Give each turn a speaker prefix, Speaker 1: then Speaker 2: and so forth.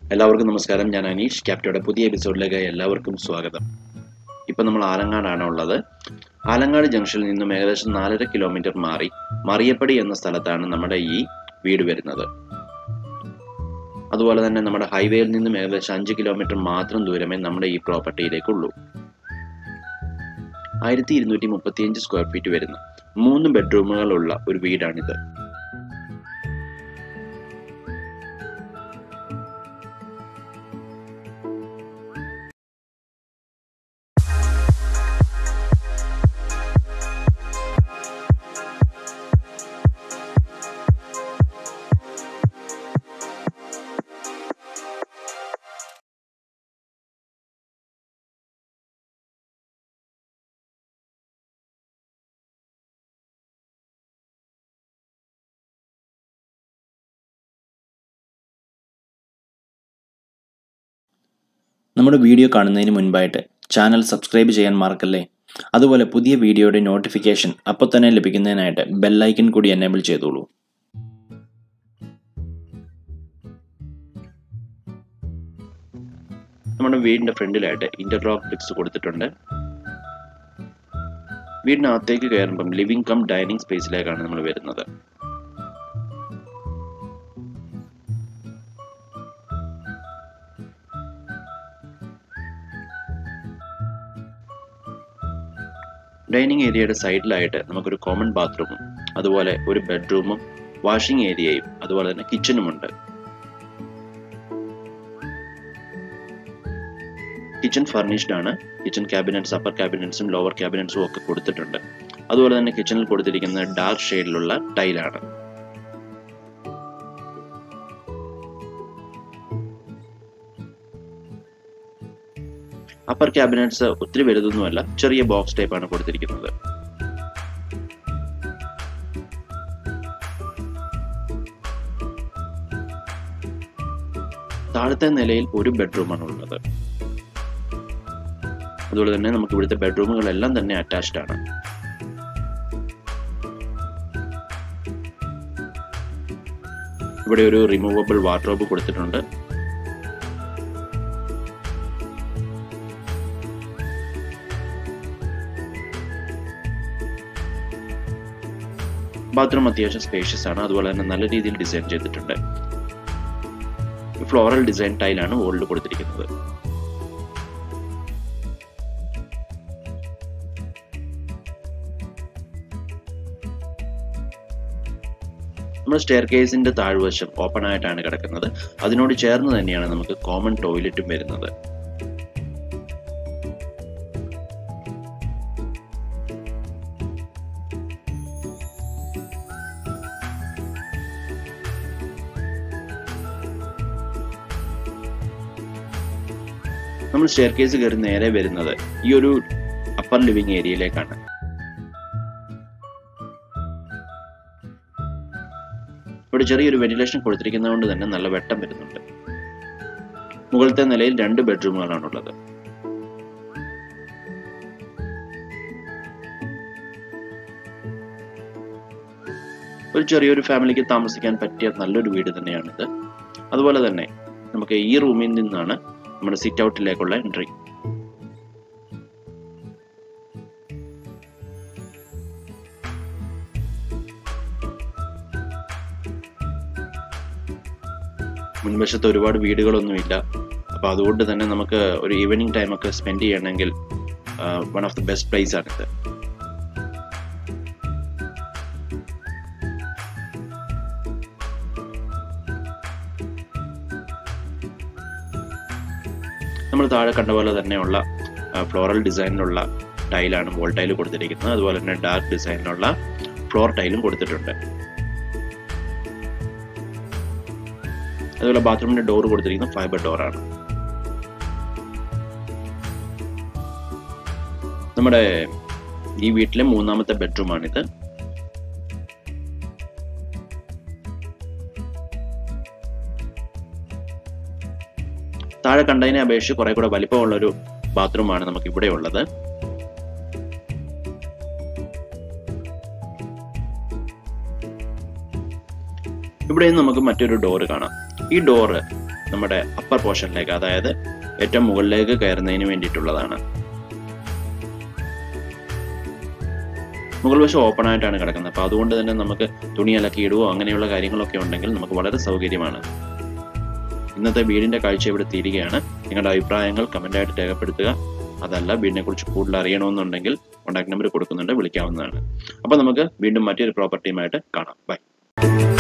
Speaker 1: എല്ലാവർക്കും നമസ്കാരം ഞാൻ അനീഷ് ക്യാപ്റ്റയുടെ പുതിയ എപ്പിസോഡിലേക്ക് എല്ലാവർക്കും സ്വാഗതം ഇപ്പം നമ്മൾ ആലങ്ങാടാണ് ഉള്ളത് ആലങ്ങാട് ജംഗ്ഷനിൽ നിന്നും ഏകദേശം നാലര കിലോമീറ്റർ മാറി മറിയപ്പടി എന്ന സ്ഥലത്താണ് നമ്മുടെ ഈ വീട് വരുന്നത് അതുപോലെ തന്നെ നമ്മുടെ ഹൈവേയിൽ നിന്നും ഏകദേശം അഞ്ച് കിലോമീറ്റർ മാത്രം ദൂരമേ നമ്മുടെ ഈ പ്രോപ്പർട്ടിയിലേക്കുള്ളൂ ആയിരത്തി ഇരുന്നൂറ്റി മുപ്പത്തിയഞ്ച് സ്ക്വയർ ഫീറ്റ് വരുന്ന മൂന്ന് ബെഡ്റൂമുകളുള്ള ഒരു വീടാണിത്
Speaker 2: നമ്മുടെ വീഡിയോ കാണുന്നതിന് മുൻപായിട്ട് ചാനൽ സബ്സ്ക്രൈബ് ചെയ്യാൻ മറക്കല്ലേ അതുപോലെ പുതിയ വീഡിയോയുടെ നോട്ടിഫിക്കേഷൻ അപ്പോൾ തന്നെ ലഭിക്കുന്നതിനായിട്ട് ബെല്ലൈക്കൺ കൂടി എനേബിൾ ചെയ്തോളൂ
Speaker 1: നമ്മുടെ വീടിന്റെ ഫ്രണ്ടിലായിട്ട് ഇന്റർലോക്ക് ബ്രിക്സ് കൊടുത്തിട്ടുണ്ട് വീടിനകത്തേക്ക് കയറുമ്പം ലിവിംഗ് കം ഡൈനിങ് സ്പേസിലേക്കാണ് നമ്മൾ വരുന്നത് ഡൈനിങ് ഏരിയയുടെ സൈഡിലായിട്ട് നമുക്കൊരു കോമൺ ബാത്റൂമും അതുപോലെ ഒരു ബെഡ്റൂമും വാഷിംഗ് ഏരിയയും അതുപോലെ തന്നെ കിച്ചണുമുണ്ട് കിച്ചൺ ഫർണിഷ്ഡ് ആണ് കിച്ചൺ ക്യാബിനറ്റ്സ് അപ്പർ ക്യാബിനറ്റ്സും ലോവർ ക്യാബിനറ്റ്സും ഒക്കെ കൊടുത്തിട്ടുണ്ട് അതുപോലെ തന്നെ കിച്ചണിൽ കൊടുത്തിരിക്കുന്നത് ഡാർക്ക് ഷെയ്ഡിലുള്ള ടൈലാണ് അപ്പർ ക്യാബിനറ്റ്സ് ഒത്തിരി വലുതൊന്നുമല്ല ചെറിയ ബോക്സ് ടൈപ്പ് ആണ് കൊടുത്തിരിക്കുന്നത് താഴത്തെ നിലയിൽ ഒരു ബെഡ്റൂമാണ് ഉള്ളത് അതുപോലെ തന്നെ നമുക്ക് ഇവിടുത്തെ ബെഡ്റൂമുകളെല്ലാം തന്നെ അറ്റാച്ച്ഡ് ആണ് ഇവിടെ ഒരു റിമൂവബിൾ വാർഡ്രോബ് കൊടുത്തിട്ടുണ്ട് ബാത്റൂം അത്യാവശ്യം സ്പേഷ്യസ് ആണ് അതുപോലെ തന്നെ നല്ല രീതിയിൽ ഡിസൈൻ ചെയ്തിട്ടുണ്ട് ഫ്ലോറൽ ഡിസൈൻ ടൈലാണ് വോളിൽ കൊടുത്തിരിക്കുന്നത് നമ്മുടെ സ്റ്റെയർ കേസിന്റെ താഴ്വശം ഓപ്പൺ ആയിട്ടാണ് കിടക്കുന്നത് അതിനോട് ചേർന്ന് തന്നെയാണ് നമുക്ക് കോമൺ ടോയ്ലറ്റും വരുന്നത് നമ്മൾ സ്റ്റെയർ കേസ് കയറി നേരെ വരുന്നത് ഈ ഒരു അപ്പർ ലിവിംഗ് ഏരിയയിലേക്കാണ് ഇവിടെ ചെറിയൊരു വെന്റിലേഷൻ കൊടുത്തിരിക്കുന്നതുകൊണ്ട് തന്നെ നല്ല വെട്ടം വരുന്നുണ്ട് മുകളിലത്തെ നിലയിൽ രണ്ട് ബെഡ്റൂമുകളാണുള്ളത് ഒരു ചെറിയൊരു ഫാമിലിക്ക് താമസിക്കാൻ പറ്റിയ നല്ലൊരു വീട് തന്നെയാണിത് അതുപോലെ തന്നെ നമുക്ക് ഈ റൂമിൽ നിന്നാണ് നമ്മുടെ സിറ്റ് ഔട്ടിലേക്കുള്ള എൻട്രി മുൻവശത്ത് ഒരുപാട് വീടുകളൊന്നുമില്ല അപ്പോൾ അതുകൊണ്ട് തന്നെ നമുക്ക് ഒരു ഈവനിങ് ടൈം ഒക്കെ സ്പെൻഡ് ചെയ്യണമെങ്കിൽ one of the best place ആണിത് നമ്മൾ താഴെ കണ്ട പോലെ തന്നെയുള്ള ഫ്ലോറൽ ഡിസൈനിലുള്ള ടൈലാണ് വോൾ ടൈൽ കൊടുത്തിരിക്കുന്നത് അതുപോലെ തന്നെ ഡാർക്ക് ഡിസൈനിലുള്ള ഫ്ലോർ ടൈലും കൊടുത്തിട്ടുണ്ട് അതുപോലെ ബാത്റൂമിന്റെ ഡോർ കൊടുത്തിരിക്കുന്നത് ഫൈബർ ഡോറാണ് നമ്മുടെ ഈ വീട്ടിലെ മൂന്നാമത്തെ ബെഡ്റൂമാണിത് താഴെ കണ്ടതിനെ അപേക്ഷിച്ച് കുറെ കൂടെ വലിപ്പമുള്ള ഒരു ബാത്റൂമാണ് നമുക്ക് ഇവിടെ ഉള്ളത് ഇവിടെയും നമുക്ക് മറ്റൊരു ഡോറ് കാണാം ഈ ഡോറ് നമ്മുടെ അപ്പർ പോർഷനിലേക്ക് അതായത് ഏറ്റവും മുകളിലേക്ക് കയറുന്നതിന് വേണ്ടിയിട്ടുള്ളതാണ് മുകൾ വശം ഓപ്പൺ ആയിട്ടാണ് കിടക്കുന്നത് അപ്പോൾ അതുകൊണ്ട് തന്നെ നമുക്ക് തുണി അലക്കി ഇടുവോ അങ്ങനെയുള്ള കാര്യങ്ങളൊക്കെ ഉണ്ടെങ്കിൽ നമുക്ക് വളരെ സൗകര്യമാണ് ഇന്നത്തെ വീടിന്റെ കാഴ്ച ഇവിടെ തീരുകയാണ് നിങ്ങളുടെ അഭിപ്രായങ്ങൾ കമൻ്റായിട്ട് രേഖപ്പെടുത്തുക അതല്ല വീടിനെ കുറിച്ച് കൂടുതൽ അറിയണമെന്നുണ്ടെങ്കിൽ കോൺടാക്ട് നമ്പർ കൊടുക്കുന്നുണ്ട് വിളിക്കാവുന്നതാണ് അപ്പോൾ നമുക്ക് വീണ്ടും മറ്റൊരു പ്രോപ്പർട്ടിയുമായിട്ട് കാണാം ബൈ